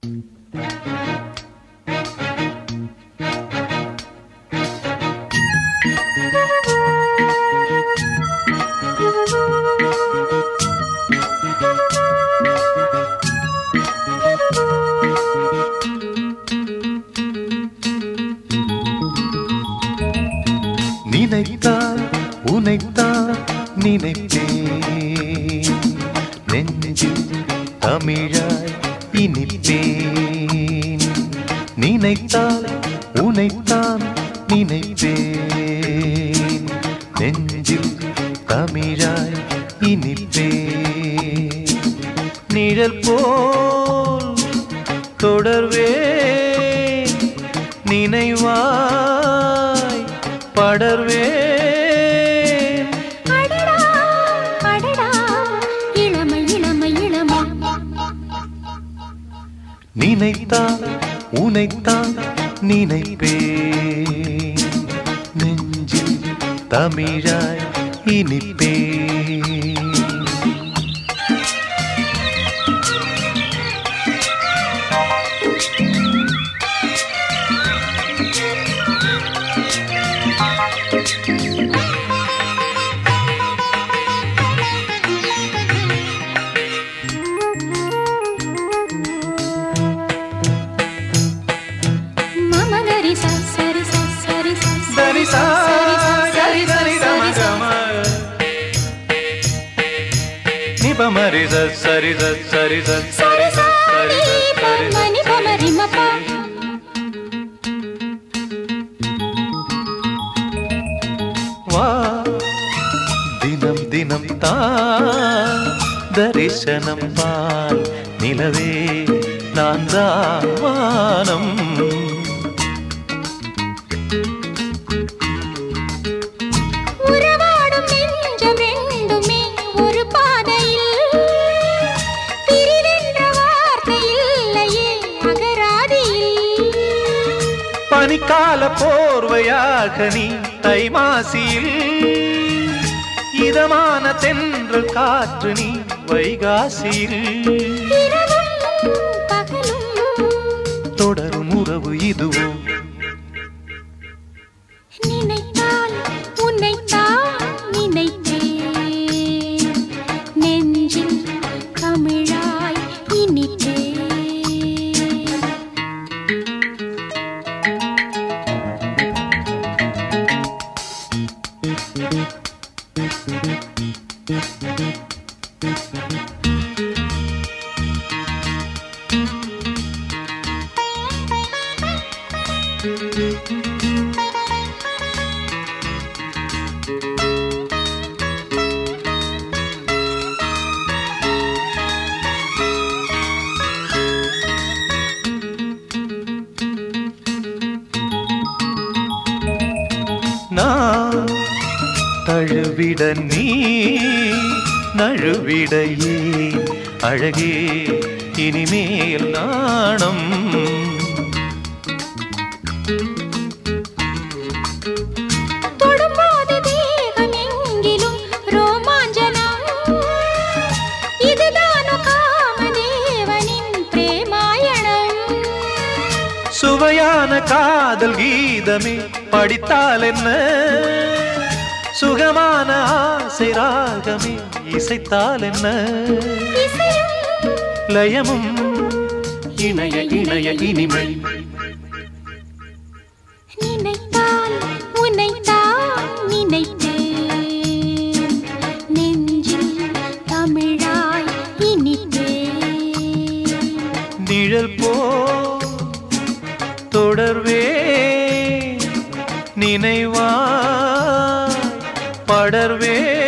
நினைத்தால் உனைத்தான் நினைப்பேன் நெஞ்சில் தமிழாய் இனிப்பேன் நினைத்தால் உனைத்தான் நினைப்பேன் நெஞ்சில் தமிழாய் இனிப்பேன் நிழல் போல் தொடர்வேன் நினைவாய் படர்வேன் அடடா அடடா இளமை இளமை இளமை நினைத்தால் உனைத்தான் நினைப்பேன் நெஞ்சில் தமிழாய் இனிப்பேன் மமகரி ச சரி ச சரி ச சரி சா, சரி சரி கம கம. நிபமரி ச சரி ச சரி ச சரி சரி ச சரி சாரி ச சரி ச பமனி பமரி மப்பா வா தினம் தினம் தான் தரிசனம் பால் நிலவே நான் தான் வானம் உறவாடும் நெஞ்சம் ரெண்டுமே ஒரு பாதையில் பிரிவென்ற வார்த்தை இல்லையே அகராதியில் பனிக்கால போர்வையாக நீ தை மாசியில் இதமான தென்றல் காற்று நீ வைகாசியில் இரவும் பகலும் தொடரும் உறவு இதுவோ நினைத்தால் உன்னைத்தான் நினைத்தேன் நெஞ்சில் தமிழாய் இனித்தேன் நான் தழுவிட நீ நழுவிடையே அழகே இனிமேல் நாணம் தொடும்போது தேகம் எங்கிலும் ரோமாஞ்சனம் இதுதானோ காமதேவனின் பிரேமாயணம் சுவையான காதல் கீதமே படித்தால் என்ன சுகமான ஆசை ராகமே இசைத்தால் என்ன இசையும் லயமும் இணைய இணைய இனிமை நினைத்தால் உன்னைத்தான் நினைத்தேன் நெஞ்சில் தமிழாய் இனித்தேன் நிழல் போ தொடர்வே நினைவாய் படர்வே